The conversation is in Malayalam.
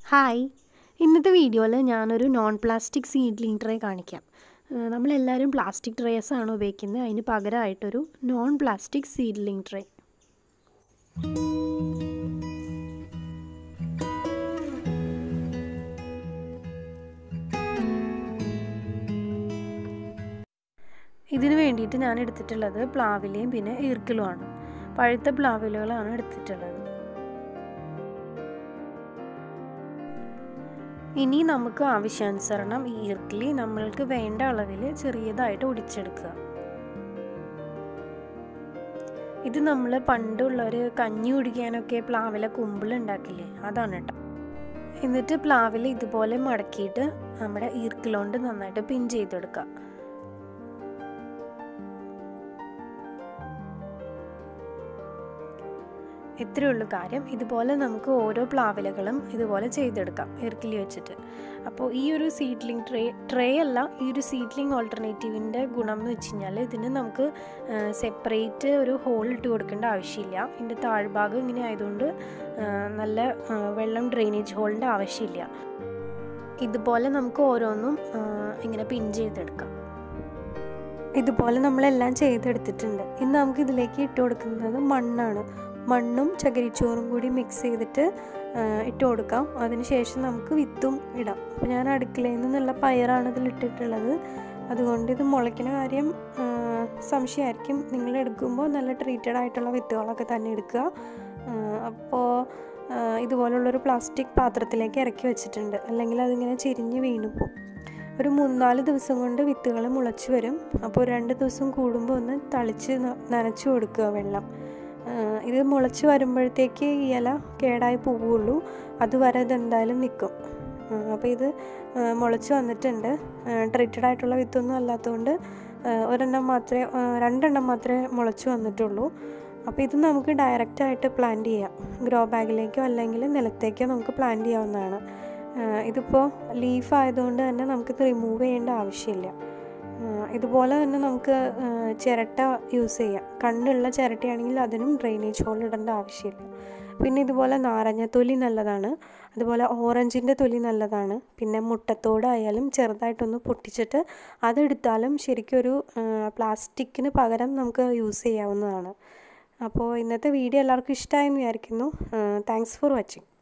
ഹായ് ഇന്നത്തെ വീഡിയോയിൽ ഞാനൊരു നോൺ പ്ലാസ്റ്റിക് സീഡ്ലിംഗ് ട്രേ കാണിക്കാം ഏഹ് നമ്മളെല്ലാവരും പ്ലാസ്റ്റിക് ട്രേസ് ആണ് ഉപയോഗിക്കുന്നത് അതിന് പകരമായിട്ടൊരു നോൺ പ്ലാസ്റ്റിക് സീഡ്ലിംഗ് ട്രേ ഇതിന് വേണ്ടിയിട്ട് ഞാൻ എടുത്തിട്ടുള്ളത് പ്ലാവിലയും പിന്നെ ഈർക്കിലുമാണ് പഴുത്ത പ്ലാവിലുകളാണ് എടുത്തിട്ടുള്ളത് ഇനി നമുക്ക് ആവശ്യാനുസരണം ഈ ഈർക്കിലി നമ്മൾക്ക് വേണ്ട അളവിൽ ചെറിയതായിട്ട് ഒടിച്ചെടുക്കുക ഇത് നമ്മൾ പണ്ടുള്ളവർ കഞ്ഞി കുടിക്കാനൊക്കെ പ്ലാവില കുമ്പിളുണ്ടാക്കില്ലേ അതാണ് കേട്ടോ എന്നിട്ട് പ്ലാവിൽ ഇതുപോലെ മടക്കിയിട്ട് നമ്മുടെ ഈർക്കിലോണ്ട് നന്നായിട്ട് പിൻ ചെയ്തെടുക്കുക ഇത്രയേ ഉള്ളൂ കാര്യം ഇതുപോലെ നമുക്ക് ഓരോ പ്ലാവിലകളും ഇതുപോലെ ചെയ്തെടുക്കാം ഇറക്കിലി വെച്ചിട്ട് അപ്പോൾ ഈ ഒരു സീഡ്ലിംഗ് ട്രേ ട്രേ അല്ല ഈ ഒരു സീഡ്ലിംഗ് ഓൾട്ടർനേറ്റീവിൻ്റെ ഗുണം എന്ന് വെച്ച് കഴിഞ്ഞാൽ ഇതിന് നമുക്ക് സെപ്പറേറ്റ് ഒരു ഹോൾ ഇട്ട് കൊടുക്കേണ്ട ആവശ്യമില്ല ഇതിൻ്റെ താഴ്ഭാഗം ഇങ്ങനെ ആയതുകൊണ്ട് നല്ല വെള്ളം ഡ്രെയിനേജ് ഹോളിൻ്റെ ആവശ്യമില്ല ഇതുപോലെ നമുക്ക് ഓരോന്നും ഇങ്ങനെ പിൻ ചെയ്തെടുക്കാം ഇതുപോലെ നമ്മളെല്ലാം ചെയ്തെടുത്തിട്ടുണ്ട് ഇന്ന് നമുക്ക് ഇതിലേക്ക് ഇട്ട് കൊടുക്കുന്നത് മണ്ണാണ് മണ്ണും ചകിരിച്ചോറും കൂടി മിക്സ് ചെയ്തിട്ട് ഇട്ട് കൊടുക്കാം അതിനുശേഷം നമുക്ക് വിത്തും ഇടാം അപ്പോൾ ഞാൻ അടുക്കളയിൽ നിന്നുള്ള പയറാണ് ഇതിൽ ഇട്ടിട്ടുള്ളത് അതുകൊണ്ട് ഇത് മുളയ്ക്കുന്ന കാര്യം സംശയമായിരിക്കും നിങ്ങൾ എടുക്കുമ്പോൾ നല്ല ട്രീറ്റഡ് ആയിട്ടുള്ള വിത്തുകളൊക്കെ തന്നെ എടുക്കുക അപ്പോൾ ഇതുപോലുള്ളൊരു പ്ലാസ്റ്റിക് പാത്രത്തിലേക്ക് ഇറക്കി വെച്ചിട്ടുണ്ട് അല്ലെങ്കിൽ അതിങ്ങനെ ചിരിഞ്ഞ് വീണു പോകും ഒരു മൂന്നാല് ദിവസം കൊണ്ട് വിത്തുകൾ മുളച്ച് വരും അപ്പോൾ രണ്ട് ദിവസം കൂടുമ്പോൾ ഒന്ന് തളിച്ച് നനച്ചു കൊടുക്കുക വെള്ളം ഇത് മുളച്ച് വരുമ്പോഴത്തേക്ക് ഈ ഇല കേടായി പോവുള്ളൂ അതുവരെ ഇത് എന്തായാലും നിൽക്കും അപ്പോൾ ഇത് മുളച്ച് വന്നിട്ടുണ്ട് ട്രീറ്റഡ് ആയിട്ടുള്ള വിത്തൊന്നും അല്ലാത്തതുകൊണ്ട് ഒരെണ്ണം മാത്രമേ രണ്ടെണ്ണം മാത്രമേ മുളച്ച് വന്നിട്ടുള്ളൂ അപ്പോൾ ഇത് നമുക്ക് ഡയറക്റ്റായിട്ട് പ്ലാന്റ് ചെയ്യാം ഗ്രോ ബാഗിലേക്കോ അല്ലെങ്കിൽ നിലത്തേക്കോ നമുക്ക് പ്ലാന്റ് ചെയ്യാവുന്നതാണ് ഇതിപ്പോൾ ലീഫ് ആയതുകൊണ്ട് തന്നെ നമുക്കിത് റിമൂവ് ചെയ്യേണ്ട ആവശ്യമില്ല ഇതുപോലെ തന്നെ നമുക്ക് ചിരട്ട യൂസ് ചെയ്യാം കണ്ണുള്ള ചിരട്ടയാണെങ്കിൽ അതിനും ഡ്രെയിനേജ് ഹോൾ ഇടേണ്ട ആവശ്യമില്ല പിന്നെ ഇതുപോലെ നാരങ്ങ തൊലി നല്ലതാണ് അതുപോലെ ഓറഞ്ചിൻ്റെ തൊലി നല്ലതാണ് പിന്നെ മുട്ടത്തോടായാലും ചെറുതായിട്ടൊന്ന് പൊട്ടിച്ചിട്ട് അതെടുത്താലും ശരിക്കും ഒരു പ്ലാസ്റ്റിക്കിന് പകരം നമുക്ക് യൂസ് ചെയ്യാവുന്നതാണ് അപ്പോൾ ഇന്നത്തെ വീഡിയോ എല്ലാവർക്കും ഇഷ്ടമായെന്ന് വിചാരിക്കുന്നു താങ്ക്സ് ഫോർ വാച്ചിങ്